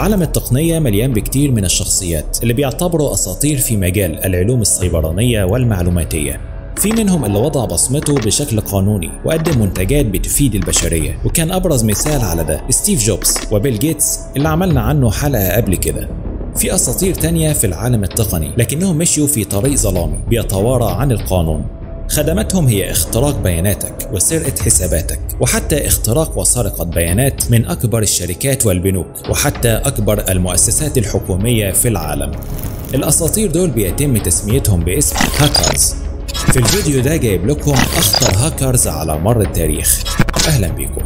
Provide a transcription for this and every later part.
عالم التقنية مليان بكتير من الشخصيات اللي بيعتبروا أساطير في مجال العلوم السيبرانية والمعلوماتية في منهم اللي وضع بصمته بشكل قانوني وقدم منتجات بتفيد البشرية وكان أبرز مثال على ده ستيف جوبز وبيل جيتس اللي عملنا عنه حلقة قبل كده في أساطير تانية في العالم التقني لكنهم مشيوا في طريق ظلامي بيتوارى عن القانون خدماتهم هي اختراق بياناتك وسرقة حساباتك وحتى اختراق وسرقة بيانات من أكبر الشركات والبنوك وحتى أكبر المؤسسات الحكومية في العالم الأساطير دول بيتم تسميتهم باسم هاكرز في الفيديو ده جايب لكم أخطر هاكرز على مر التاريخ أهلا بيكم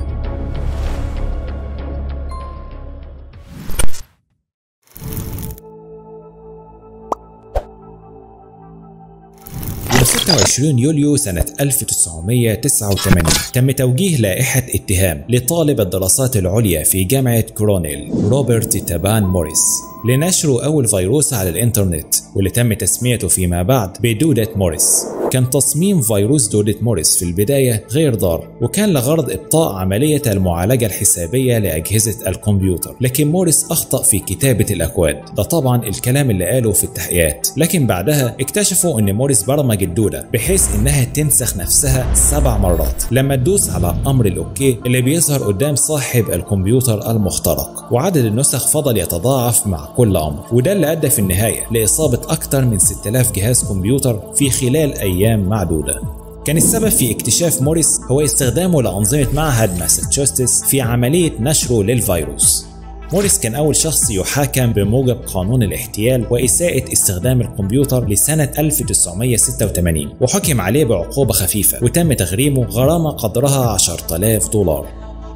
يوم 26 يوليو سنة 1989 تم توجيه لائحة اتهام لطالب الدراسات العليا في جامعة كورونيل روبرت تابان موريس لنشر أول فيروس على الإنترنت واللي تم تسميته فيما بعد بدودة موريس كان تصميم فيروس دودة موريس في البداية غير ضار وكان لغرض إبطاء عملية المعالجة الحسابية لأجهزة الكمبيوتر لكن موريس أخطأ في كتابة الأكواد ده طبعا الكلام اللي قاله في التحقيقات لكن بعدها اكتشفوا أن موريس برمج الدودة بحيث إنها تنسخ نفسها سبع مرات لما تدوس على أمر الأوكي اللي بيظهر قدام صاحب الكمبيوتر المخترق وعدد النسخ فضل يتضاعف مع كل أمر وده اللي أدى في النهاية لإصابة أكثر من 6000 جهاز كمبيوتر في خلال أيام معدودة كان السبب في اكتشاف موريس هو استخدامه لأنظمة معهد ماساتشوستس في عملية نشره للفيروس موريس كان أول شخص يحاكم بموجب قانون الاحتيال وإساءة استخدام الكمبيوتر لسنة 1986 وحكم عليه بعقوبة خفيفة وتم تغريمه غرامة قدرها 10000 دولار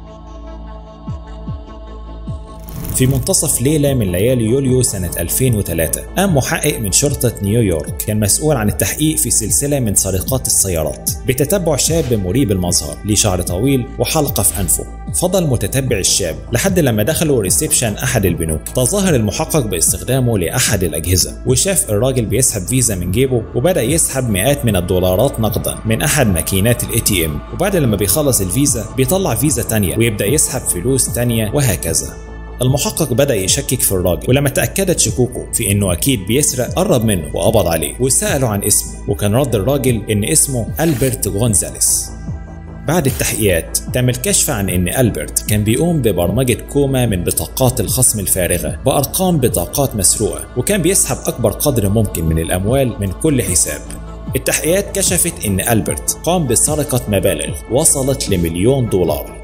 في منتصف ليلة من ليالي يوليو سنة 2003 قام محقق من شرطة نيويورك كان مسؤول عن التحقيق في سلسلة من سرقات السيارات بتتبع شاب مريب المظهر ليه شعر طويل وحلقة في أنفه فضل متتبع الشاب لحد لما دخلوا ريسبشن أحد البنوك تظاهر المحقق باستخدامه لأحد الأجهزة وشاف الراجل بيسحب فيزا من جيبه وبدأ يسحب مئات من الدولارات نقدا من أحد ماكينات الاي تي ام وبعد لما بيخلص الفيزا بيطلع فيزا تانية ويبدأ يسحب فلوس تانية وهكذا المحقق بدأ يشكك في الراجل ولما تأكدت شكوكه في انه اكيد بيسرق قرب منه وقبض عليه وسأله عن اسمه وكان رد الراجل ان اسمه ألبرت غونزاليس بعد التحقيقات تم الكشف عن ان ألبرت كان بيقوم ببرمجة كوما من بطاقات الخصم الفارغة بأرقام بطاقات مسروقة وكان بيسحب أكبر قدر ممكن من الأموال من كل حساب التحقيقات كشفت ان ألبرت قام بسرقة مبالغ وصلت لمليون دولار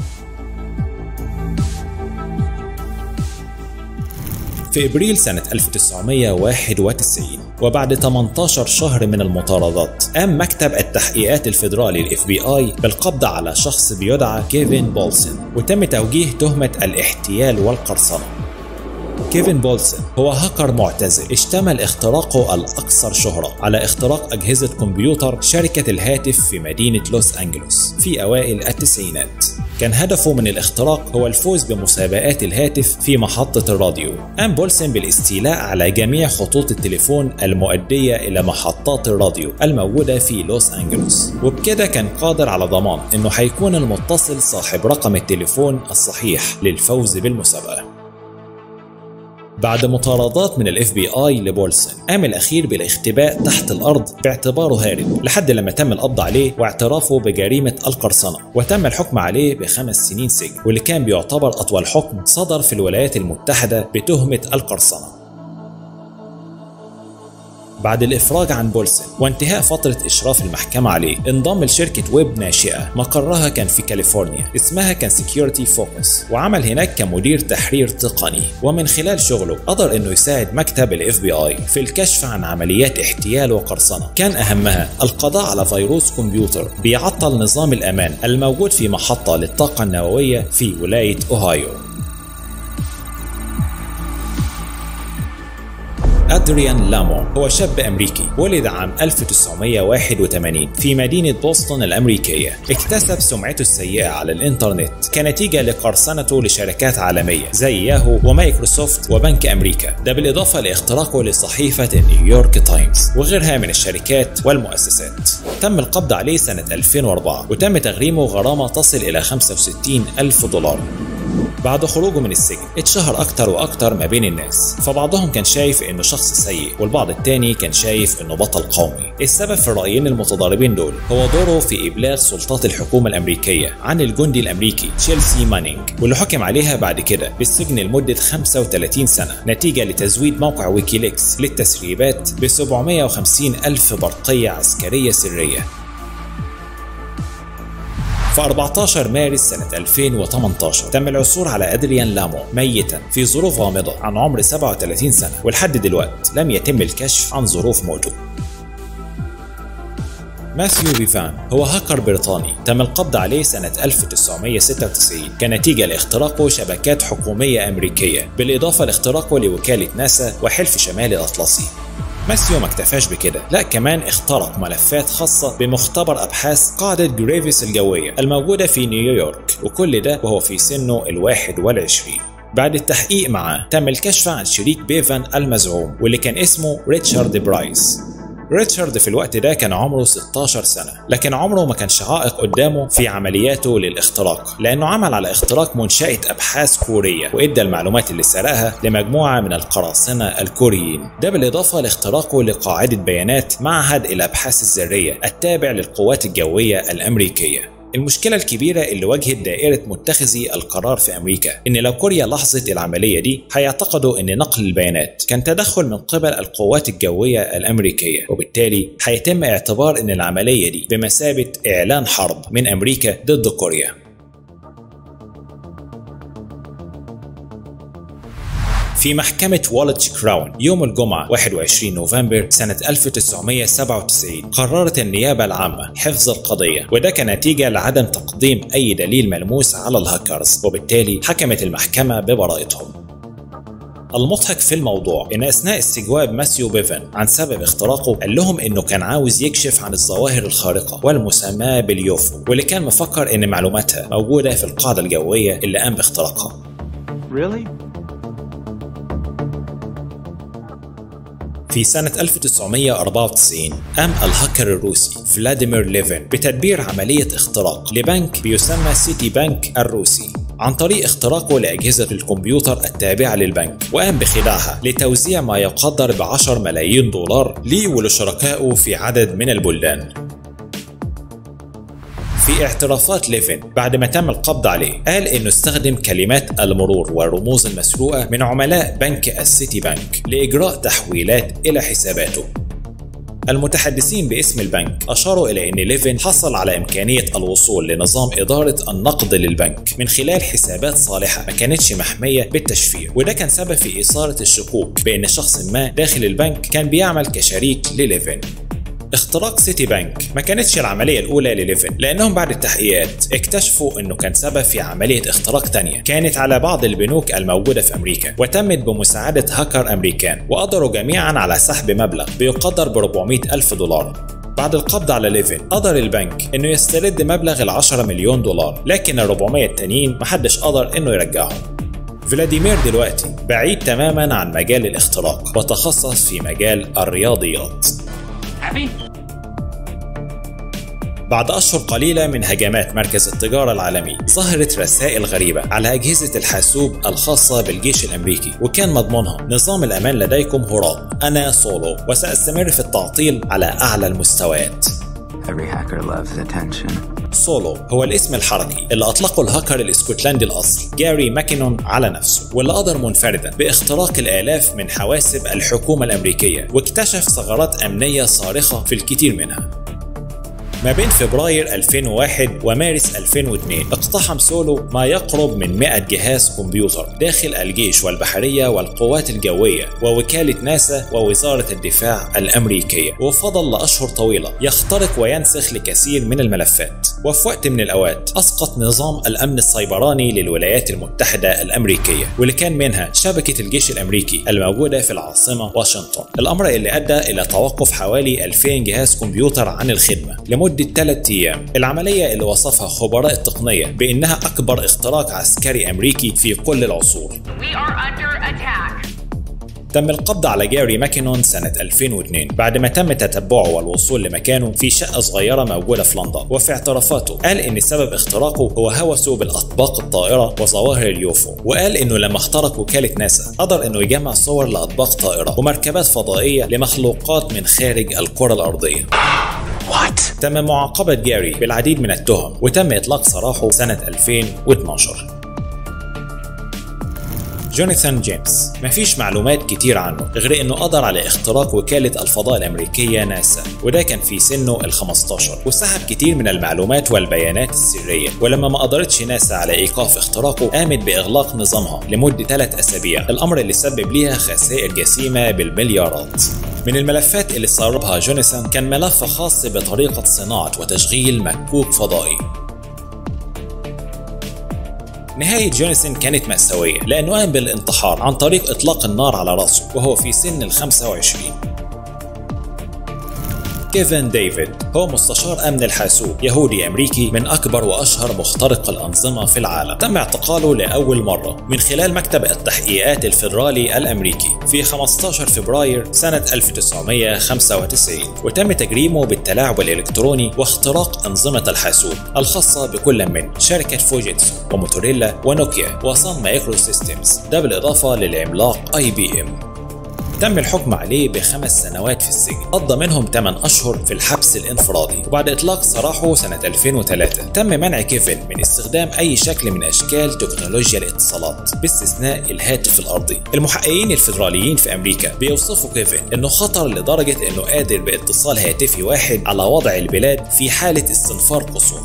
في ابريل سنة 1991 وبعد 18 شهر من المطاردات قام مكتب التحقيقات الفيدرالي الاف بي اي بالقبض على شخص بيدعى كيفن بولسن وتم توجيه تهمة الاحتيال والقرصنة كيفن بولسن هو هاكر معتزل اشتمل اختراقه الأكثر شهرة على اختراق أجهزة كمبيوتر شركة الهاتف في مدينة لوس أنجلوس في أوائل التسعينات كان هدفه من الاختراق هو الفوز بمسابقات الهاتف في محطة الراديو قام بولسن بالاستيلاء على جميع خطوط التليفون المؤدية إلى محطات الراديو الموجودة في لوس أنجلوس وبكده كان قادر على ضمان أنه هيكون المتصل صاحب رقم التليفون الصحيح للفوز بالمسابقة بعد مطاردات من الاف بي اي لبولسن قام الاخير بالاختباء تحت الارض باعتباره هارب لحد لما تم القبض عليه واعترافه بجريمه القرصنه وتم الحكم عليه بخمس سنين سجن واللي كان بيعتبر اطول حكم صدر في الولايات المتحده بتهمه القرصنه بعد الإفراج عن بولسن وانتهاء فترة إشراف المحكمة عليه انضم لشركة ويب ناشئة مقرها كان في كاليفورنيا اسمها كان سكيورتي فوكس وعمل هناك كمدير تحرير تقني ومن خلال شغله قدر انه يساعد مكتب الاف بي اي في الكشف عن عمليات احتيال وقرصنة كان اهمها القضاء على فيروس كمبيوتر بيعطل نظام الامان الموجود في محطة للطاقة النووية في ولاية اوهايو أدريان لامون هو شاب أمريكي ولد عام 1981 في مدينة بوسطن الأمريكية اكتسب سمعته السيئة على الإنترنت كنتيجة لقرصنته لشركات عالمية زي ياهو ومايكروسوفت وبنك أمريكا ده بالإضافة لاختراقه لصحيفة نيويورك تايمز وغيرها من الشركات والمؤسسات تم القبض عليه سنة 2004 وتم تغريمه غرامة تصل إلى 65 ألف دولار بعد خروجه من السجن اتشهر أكتر وأكتر ما بين الناس فبعضهم كان شايف إنه شخص سيء والبعض التاني كان شايف إنه بطل قومي السبب في الرأيين المتضاربين دول هو دوره في إبلاغ سلطات الحكومة الأمريكية عن الجندي الأمريكي تشيلسي مانينج واللي حكم عليها بعد كده بالسجن لمدة 35 سنة نتيجة لتزويد موقع ويكيليكس للتسريبات ب 750 ألف برقية عسكرية سرية في 14 مارس سنة 2018 تم العثور على أدريان لامو ميتا في ظروف غامضة عن عمر 37 سنة ولحد دلوقتي لم يتم الكشف عن ظروف موته ماثيو فيفان هو هاكر بريطاني تم القبض عليه سنة 1996 كنتيجة لاختراقه شبكات حكومية أمريكية بالإضافة لاختراقه لوكالة ناسا وحلف شمال الأطلسي ماسيو ما اكتفاش بكده لا كمان اخترق ملفات خاصة بمختبر أبحاث قاعدة جريفيس الجوية الموجودة في نيويورك وكل ده وهو في سنه الواحد والعشرين بعد التحقيق معاه تم الكشف عن شريك بيفان المزعوم واللي كان اسمه ريتشارد برايس ريتشارد في الوقت ده كان عمره 16 سنة لكن عمره ما كانش عائق قدامه في عملياته للاختراق لأنه عمل على اختراق منشأة أبحاث كورية وإدى المعلومات اللي سرقها لمجموعة من القراصنة الكوريين ده بالإضافة لاختراقه لقاعدة بيانات معهد الأبحاث الذرية التابع للقوات الجوية الأمريكية المشكلة الكبيرة اللي واجهت دائرة متخذي القرار في أمريكا إن لو كوريا لاحظت العملية دي هيعتقدوا إن نقل البيانات كان تدخل من قبل القوات الجوية الأمريكية وبالتالي هيتم اعتبار إن العملية دي بمثابة إعلان حرب من أمريكا ضد كوريا في محكمة والتش كراون يوم الجمعة 21 نوفمبر سنة 1997 قررت النيابة العامة حفظ القضية وده كنتيجة لعدم تقديم أي دليل ملموس على الهاكرز وبالتالي حكمت المحكمة ببراءتهم المضحك في الموضوع ان اثناء استجواب ماسيو بيفن عن سبب اختراقه قال لهم انه كان عاوز يكشف عن الظواهر الخارقه والمسماه باليوفو واللي كان مفكر ان معلوماتها موجوده في القاعده الجويه اللي قام باختراقها. Really? في سنة 1994 قام الهاكر الروسي فلاديمير ليفين بتدبير عملية اختراق لبنك بيسمى سيتي بنك الروسي عن طريق اختراقه لأجهزة الكمبيوتر التابعة للبنك وقام بخداعها لتوزيع ما يقدر ب 10 ملايين دولار ليه ولشركائه في عدد من البلدان في اعترافات ليفن بعد ما تم القبض عليه قال انه استخدم كلمات المرور والرموز المسروقه من عملاء بنك السيتي بنك لاجراء تحويلات الى حساباته المتحدثين باسم البنك أشاروا إلى أن ليفن حصل على إمكانية الوصول لنظام إدارة النقد للبنك من خلال حسابات صالحة ما كانتش محمية بالتشفير وده كان سبب في إثارة الشكوك بأن شخص ما داخل البنك كان بيعمل كشريك لليفن اختراق سيتي بنك ما كانتش العملية الأولى لليفن لأنهم بعد التحقيقات اكتشفوا أنه كان سبب في عملية اختراق تانية كانت على بعض البنوك الموجودة في أمريكا وتمت بمساعدة هاكر أمريكان وقدروا جميعا على سحب مبلغ بيقدر ب 400 ألف دولار بعد القبض على ليفن قدر البنك انه يسترد مبلغ ال 10 مليون دولار لكن ال 400 التانيين محدش قدر انه يرجعهم فلاديمير دلوقتي بعيد تماما عن مجال الاختراق وتخصص في مجال الرياضيات Happy? بعد أشهر قليلة من هجمات مركز التجارة العالمي ظهرت رسائل غريبة على أجهزة الحاسوب الخاصة بالجيش الأمريكي وكان مضمونها نظام الأمان لديكم هراب أنا سولو وسأستمر في التعطيل على أعلى المستويات Every hacker loves attention. سولو هو الاسم الحركي اللي أطلقه الهاكر الاسكتلندي الأصلي جاري ماكينون على نفسه واللي قدر منفردا باختراق الآلاف من حواسب الحكومة الأمريكية واكتشف ثغرات أمنية صارخة في الكثير منها ما بين فبراير 2001 ومارس 2002 اقتحم سولو ما يقرب من 100 جهاز كمبيوتر داخل الجيش والبحرية والقوات الجوية ووكالة ناسا ووزارة الدفاع الأمريكية وفضل لأشهر طويلة يخترق وينسخ لكثير من الملفات وفي وقت من الأوقات أسقط نظام الأمن السيبراني للولايات المتحدة الأمريكية واللي كان منها شبكة الجيش الأمريكي الموجودة في العاصمة واشنطن الأمر اللي أدى إلى توقف حوالي 2000 جهاز كمبيوتر عن الخدمة لمدة 3 أيام العملية اللي وصفها خبراء التقنية بأنها أكبر اختراق عسكري أمريكي في كل العصور We are under attack. تم القبض على جاري ماكينون سنة 2002 بعد ما تم تتبعه والوصول لمكانه في شقة صغيرة موجودة في لندن وفي اعترافاته قال إن سبب اختراقه هو هوسه بالأطباق الطائرة وظواهر اليوفو وقال إنه لما اخترق وكالة ناسا قدر إنه يجمع صور لأطباق طائرة ومركبات فضائية لمخلوقات من خارج الكرة الأرضية What? تم معاقبة جاري بالعديد من التهم وتم إطلاق سراحه سنة 2012 جوناثان جيمس مفيش معلومات كتير عنه غير انه قدر على اختراق وكالة الفضاء الامريكية ناسا وده كان في سنه ال 15 وسحب كتير من المعلومات والبيانات السرية ولما ما قدرتش ناسا على ايقاف اختراقه قامت باغلاق نظامها لمدة ثلاث اسابيع الامر اللي سبب ليها خسائر جسيمة بالمليارات من الملفات اللي سربها جوناثان كان ملف خاص بطريقة صناعة وتشغيل مكوك فضائي نهاية جوناثان كانت مأساوية لأنه قام بالانتحار عن طريق إطلاق النار على رأسه وهو في سن ال 25 كيفن ديفيد هو مستشار أمن الحاسوب يهودي أمريكي من أكبر وأشهر مخترق الأنظمة في العالم تم اعتقاله لأول مرة من خلال مكتب التحقيقات الفيدرالي الأمريكي في 15 فبراير سنة 1995 وتم تجريمه بالتلاعب الإلكتروني واختراق أنظمة الحاسوب الخاصة بكل من شركة فوجيتسو وموتوريلا ونوكيا وصن مايكرو سيستمز ده بالإضافة للعملاق أي بي إم تم الحكم عليه بخمس سنوات في السجن قضى منهم 8 أشهر في الحبس الانفرادي وبعد إطلاق سراحه سنة 2003 تم منع كيفن من استخدام أي شكل من أشكال تكنولوجيا الاتصالات باستثناء الهاتف الأرضي المحققين الفيدراليين في أمريكا بيوصفوا كيفن أنه خطر لدرجة أنه قادر باتصال هاتفي واحد على وضع البلاد في حالة استنفار قصور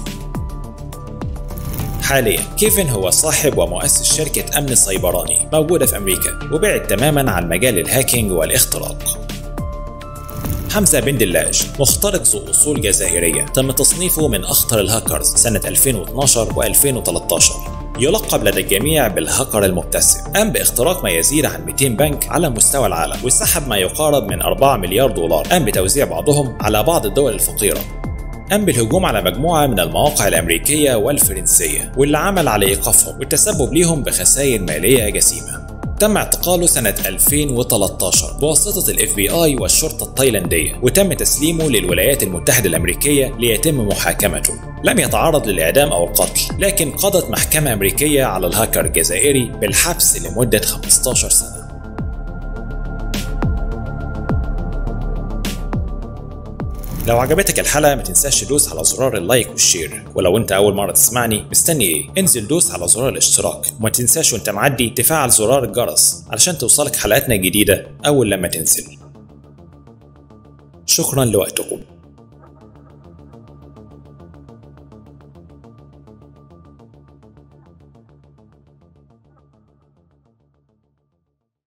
حاليا كيفن هو صاحب ومؤسس شركة أمن سيبراني موجودة في أمريكا وبعد تماما عن مجال الهاكينج والاختراق حمزة بن دلاج مخترق ذو أصول جزائرية تم تصنيفه من أخطر الهاكرز سنة 2012 و2013 يلقب لدى الجميع بالهاكر المبتسم قام باختراق ما يزيد عن 200 بنك على مستوى العالم وسحب ما يقارب من 4 مليار دولار قام بتوزيع بعضهم على بعض الدول الفقيرة قام بالهجوم على مجموعة من المواقع الأمريكية والفرنسية واللي عمل على إيقافهم والتسبب ليهم بخسائر مالية جسيمة تم اعتقاله سنة 2013 بواسطة الاف بي اي والشرطة التايلاندية وتم تسليمه للولايات المتحدة الأمريكية ليتم محاكمته لم يتعرض للإعدام أو القتل لكن قضت محكمة أمريكية على الهاكر الجزائري بالحبس لمدة 15 سنة لو عجبتك الحلقة ما تنساش تدوس على زرار اللايك والشير ولو انت اول مرة تسمعني مستني ايه انزل دوس على زرار الاشتراك وما تنساش وانت معدي تفعل زرار الجرس علشان توصلك حلقاتنا الجديدة اول لما تنزل شكرا لوقتكم